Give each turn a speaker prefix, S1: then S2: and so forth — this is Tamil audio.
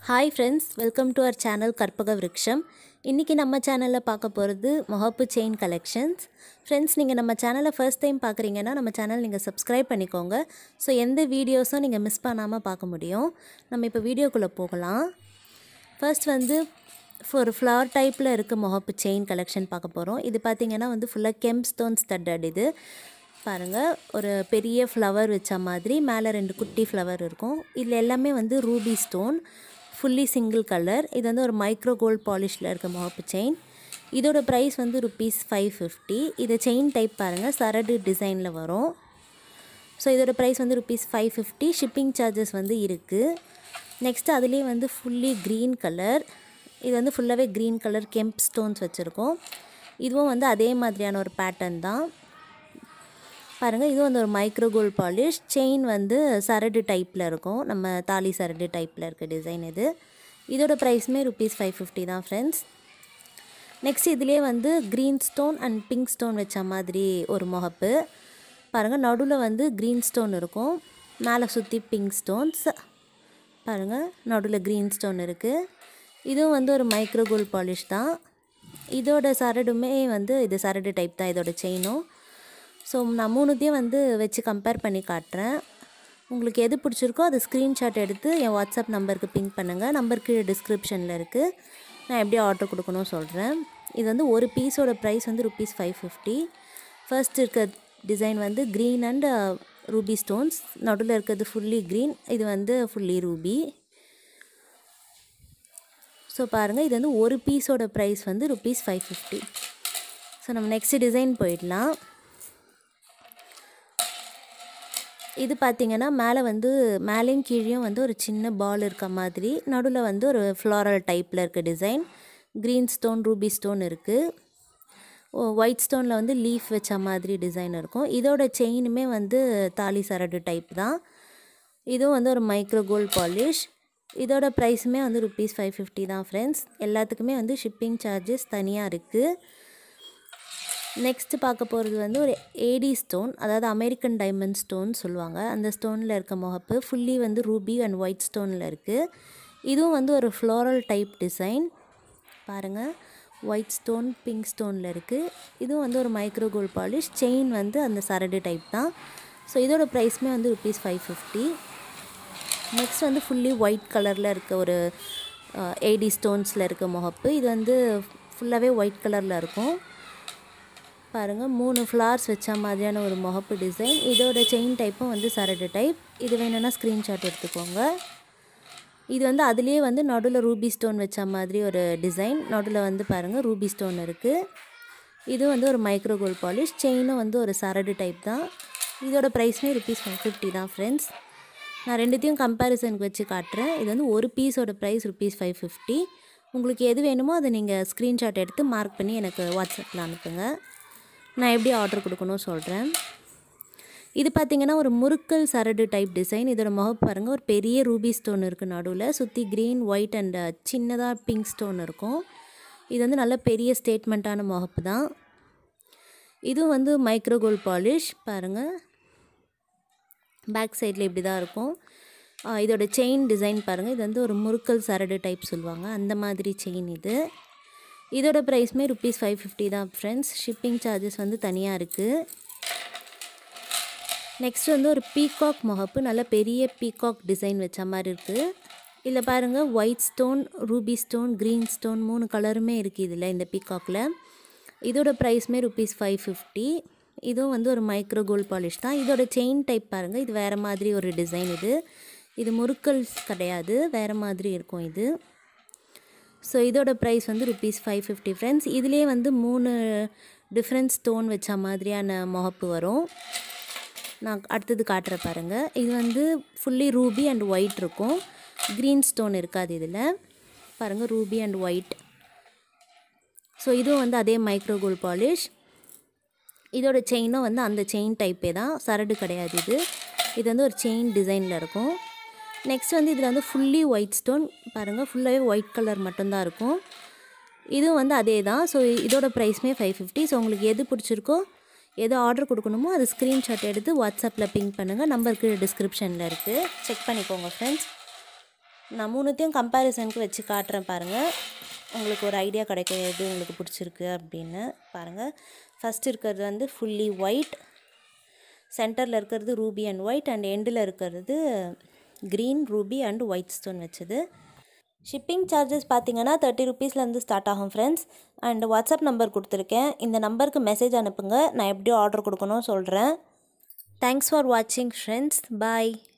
S1: hi friends welcome to our channel Karpaga Virutcham இன்றைக்கி நம்ம சேனலில் பார்க்க போகிறது முகப்பு செயின் கலெக்ஷன்ஸ் ஃப்ரெண்ட்ஸ் நீங்கள் நம்ம சேனலை ஃபர்ஸ்ட் டைம் பார்க்குறீங்கன்னா நம்ம சேனல் நீங்கள் சப்ஸ்கிரைப் பண்ணிக்கோங்க ஸோ எந்த வீடியோஸும் நீங்கள் மிஸ் பண்ணாமல் பார்க்க முடியும் நம்ம இப்போ வீடியோக்குள்ளே போகலாம் ஃபர்ஸ்ட் வந்து ஒரு ஃப்ளவர் டைப்பில் இருக்க முகப்பு செயின் கலெக்ஷன் பார்க்க போகிறோம் இது பார்த்திங்கன்னா வந்து ஃபுல்லாக கெம் ஸ்டோன் ஸ்டட்டட் இது பாருங்கள் ஒரு பெரிய ஃப்ளவர் வச்ச மாதிரி மேலே ரெண்டு குட்டி ஃப்ளவர் இருக்கும் இதில் எல்லாமே வந்து ruby stone fully single colour இது வந்து ஒரு மைக்ரோ கோல்ட் பாலிஷில் இருக்க முகப்பு செயின் இதோட ப்ரைஸ் வந்து ருபீஸ் ஃபைவ் ஃபிஃப்டி இது செயின் டைப் பாருங்கள் சரடு டிசைனில் வரும் ஸோ இதோட ப்ரைஸ் வந்து rupees five fifty shipping charges வந்து இருக்குது நெக்ஸ்ட்டு அதுலேயே வந்து ஃபுல்லி க்ரீன் கலர் இது வந்து ஃபுல்லாகவே க்ரீன் கலர் கெம்ப் ஸ்டோன்ஸ் வச்சுருக்கோம் இதுவும் வந்து அதே மாதிரியான ஒரு பேட்டர்ன் தான் பாருங்கள் இது வந்து ஒரு மைக்ரோ கோல்ட் பாலிஷ் செயின் வந்து சரடு டைப்பில் இருக்கும் நம்ம தாலி சரடு டைப்பில் இருக்க டிசைன் இது இதோட ப்ரைஸுமே ருபீஸ் ஃபைவ் ஃபிஃப்டி தான் ஃப்ரெண்ட்ஸ் நெக்ஸ்ட் இதுலேயே வந்து green stone and pink stone வச்ச மாதிரி ஒரு முகப்பு பாருங்கள் நடுவில் வந்து க்ரீன் ஸ்டோன் இருக்கும் மேலே சுற்றி பிங்க் ஸ்டோன்ஸ் பாருங்கள் நடுவில் க்ரீன் ஸ்டோன் இருக்குது இதுவும் வந்து ஒரு மைக்ரோ கோல்ட் பாலிஷ் தான் இதோட சரடுமே வந்து இது சரடு டைப் தான் இதோட செயினும் ஸோ நான் மூணுத்தையும் வந்து வச்சு கம்பேர் பண்ணி காட்டுறேன் உங்களுக்கு எது பிடிச்சிருக்கோ அது ஸ்க்ரீன்ஷாட் எடுத்து என் வாட்ஸ்அப் நம்பருக்கு பிங்க் பண்ணுங்கள் நம்பர் கீழே டிஸ்கிரிப்ஷனில் இருக்குது நான் எப்படி ஆர்டர் கொடுக்கணும் சொல்கிறேன் இது வந்து ஒரு பீஸோட ப்ரைஸ் வந்து ருபீஸ் ஃபைவ் ஃபிஃப்டி ஃபர்ஸ்ட் இருக்க டிசைன் வந்து க்ரீன் அண்ட் ரூபி ஸ்டோன்ஸ் நடுவில் இருக்கிறது ஃபுல்லி க்ரீன் இது வந்து ஃபுல்லி ரூபி ஸோ பாருங்கள் இது வந்து ஒரு பீஸோட ப்ரைஸ் வந்து ருபீஸ் ஃபைவ் ஃபிஃப்டி ஸோ நம்ம நெக்ஸ்ட் டிசைன் போயிடலாம் இது பார்த்திங்கன்னா மேலே வந்து மேலேயும் கீழேயும் வந்து ஒரு சின்ன பால் இருக்க மாதிரி நடுவில் வந்து ஒரு ஃப்ளாரல் டைப்பில் இருக்க design green stone ruby stone இருக்குது ஒயிட் ஸ்டோனில் வந்து லீஃப் வச்ச மாதிரி டிசைன் இருக்கும் இதோட செயினுமே வந்து தாலி சரடு டைப் தான் இதுவும் வந்து ஒரு மைக்ரோ கோல்ட் பாலிஷ் இதோட ப்ரைஸுமே வந்து ருபீஸ் ஃபைவ் ஃபிஃப்டி தான் ஃப்ரெண்ட்ஸ் எல்லாத்துக்குமே வந்து ஷிப்பிங் சார்ஜஸ் தனியாக இருக்குது நெக்ஸ்ட்டு பார்க்க போகிறது வந்து ஒரு ஏடி ஸ்டோன் அதாவது அமெரிக்கன் டைமண்ட் ஸ்டோன் சொல்லுவாங்க அந்த ஸ்டோனில் இருக்க முகப்பு ஃபுல்லி வந்து ரூபி அண்ட் ஒயிட் ஸ்டோனில் இருக்குது இதுவும் வந்து ஒரு ஃப்ளோரல் டைப் டிசைன் பாருங்கள் ஒயிட் ஸ்டோன் பிங்க் ஸ்டோனில் இருக்குது இதுவும் வந்து ஒரு மைக்ரோ கோல்ட் பாலிஷ் செயின் வந்து அந்த சரடு டைப் தான் ஸோ இதோட ப்ரைஸுமே வந்து ருபீஸ் ஃபைவ் ஃபிஃப்டி நெக்ஸ்ட் வந்து ஃபுல்லி ஒயிட் கலரில் இருக்க ஒரு ஏடி ஸ்டோன்ஸில் இருக்க முகப்பு இது வந்து ஃபுல்லாகவே ஒயிட் கலரில் இருக்கும் பாருங்கள் மூணு ஃப்ளார்ஸ் வச்ச மாதிரியான ஒரு முகப்பு டிசைன் இதோட செயின் டைப்பும் வந்து சரடு டைப் இது வேணும்னா ஸ்க்ரீன்ஷாட் எடுத்துக்கோங்க இது வந்து அதுலேயே வந்து நடுவில் ரூபி ஸ்டோன் வச்ச மாதிரி ஒரு டிசைன் நடுவில் வந்து பாருங்கள் ரூபி ஸ்டோன் இருக்குது இது வந்து ஒரு மைக்ரோ கோல்ட் பாலிஷ் செயினும் வந்து ஒரு சரடு டைப் தான் இதோட ப்ரைஸுமே ருபீஸ் ஃபைவ் ஃபிஃப்டி தான் ஃப்ரெண்ட்ஸ் நான் ரெண்டுத்தையும் கம்பேரிசனுக்கு வச்சு காட்டுறேன் இது வந்து ஒரு பீஸோட ப்ரைஸ் ருபீஸ் ஃபைவ் ஃபிஃப்டி உங்களுக்கு எது வேணுமோ அதை நீங்கள் ஸ்க்ரீன்ஷாட் எடுத்து மார்க் பண்ணி எனக்கு வாட்ஸ்அப்பில் அனுப்புங்க நான் எப்படி ஆர்டர் கொடுக்கணும் சொல்கிறேன் இது பார்த்திங்கன்னா ஒரு முறுக்கல் சரடு டைப் டிசைன் இதோட முகப்பு பாருங்கள் ஒரு பெரிய ரூபி ஸ்டோன் இருக்குது நடுவில் சுற்றி க்ரீன் ஒயிட் அண்ட் சின்னதாக பிங்க் ஸ்டோன் இருக்கும் இது வந்து நல்ல பெரிய ஸ்டேட்மெண்ட்டான முகப்பு தான் இதுவும் வந்து மைக்ரோ கோல்ட் பாலிஷ் பாருங்கள் பேக் சைடில் இப்படி தான் இருக்கும் இதோட செயின் டிசைன் பாருங்கள் இது வந்து ஒரு முறுக்கல் சரடு டைப் சொல்லுவாங்க அந்த மாதிரி செயின் இது இதோட ப்ரைஸ்மே ருபீஸ் ஃபைவ் ஃபிஃப்டி தான் ஃப்ரெண்ட்ஸ் ஷிப்பிங் சார்ஜஸ் வந்து தனியாக இருக்குது நெக்ஸ்ட் வந்து ஒரு பீகாக் முகப்பு நல்ல பெரிய பீகாக் டிசைன் வச்ச மாதிரி இருக்குது இதில் பாருங்கள் white stone ruby stone green stone மூணு கலருமே இருக்குது இதில் இந்த பீகாக்கில் இதோட ப்ரைஸ்மே ருபீஸ் ஃபைவ் ஃபிஃப்டி இதுவும் வந்து ஒரு மைக்ரோ கோல்ட் பாலிஷ் தான் இதோட செயின் டைப் பாருங்கள் இது வேறு மாதிரி ஒரு டிசைன் இது இது முறுக்கல் கிடையாது வேறு மாதிரி இருக்கும் இது ஸோ இதோட ப்ரைஸ் வந்து ருபீஸ் ஃபைவ் ஃபிஃப்டி ஃப்ரெண்ட்ஸ் இதுலேயே வந்து மூணு டிஃப்ரெண்ட் ஸ்டோன் வச்ச மாதிரியான முகப்பு வரும் நான் அடுத்தது காட்டுற பாருங்கள் இது வந்து ஃபுல்லி ரூபி அண்ட் ஒயிட் இருக்கும் க்ரீன் ஸ்டோன் இருக்காது இதில் பாருங்கள் ரூபி அண்ட் ஒயிட் ஸோ இதுவும் வந்து அதே மைக்ரோ கோல்ட் பாலிஷ் இதோட செயினும் வந்து அந்த செயின் டைப்பே தான் சரடு கிடையாது இது இது வந்து ஒரு செயின் டிசைனில் இருக்கும் நெக்ஸ்ட் வந்து இதில் வந்து ஃபுல்லி ஒயிட் ஸ்டோன் பாருங்கள் ஃபுல்லாகவே ஒயிட் கலர் மட்டும்தான் இருக்கும் இதுவும் வந்து அதே தான் ஸோ இதோட ப்ரைஸ்மே ஃபைவ் ஃபிஃப்டி ஸோ உங்களுக்கு எது பிடிச்சிருக்கோ எது ஆர்டர் கொடுக்கணுமோ அது ஸ்க்ரீன்ஷாட் எடுத்து வாட்ஸ்அப்பில் பிங்க் பண்ணுங்கள் நம்பர் கீழே டிஸ்கிரிப்ஷனில் இருக்குது செக் பண்ணிக்கோங்க ஃப்ரெண்ட்ஸ் நான் மூணுத்தையும் கம்பேரிசனுக்கு வச்சு காட்டுறேன் பாருங்கள் உங்களுக்கு ஒரு ஐடியா கிடைக்கும் எது உங்களுக்கு பிடிச்சிருக்கு அப்படின்னு பாருங்கள் ஃபஸ்ட் இருக்கிறது வந்து ஃபுல்லி ஒயிட் சென்டரில் இருக்கிறது ரூபி அண்ட் ஒயிட் அண்ட் எண்டில் இருக்கிறது green ruby and white stone வச்சது ஷிப்பிங் சார்ஜஸ் பார்த்தீங்கன்னா தேர்ட்டி ருபீஸ்லேருந்து ஸ்டார்ட் ஆகும் ஃப்ரெண்ட்ஸ் அண்ட் வாட்ஸ்அப் நம்பர் கொடுத்துருக்கேன் இந்த நம்பருக்கு மெசேஜ் அனுப்புங்க நான் எப்படி ஆர்டர் கொடுக்கணும் சொல்கிறேன் தேங்க்ஸ் ஃபார் வாட்சிங் ஃப்ரெண்ட்ஸ் பாய்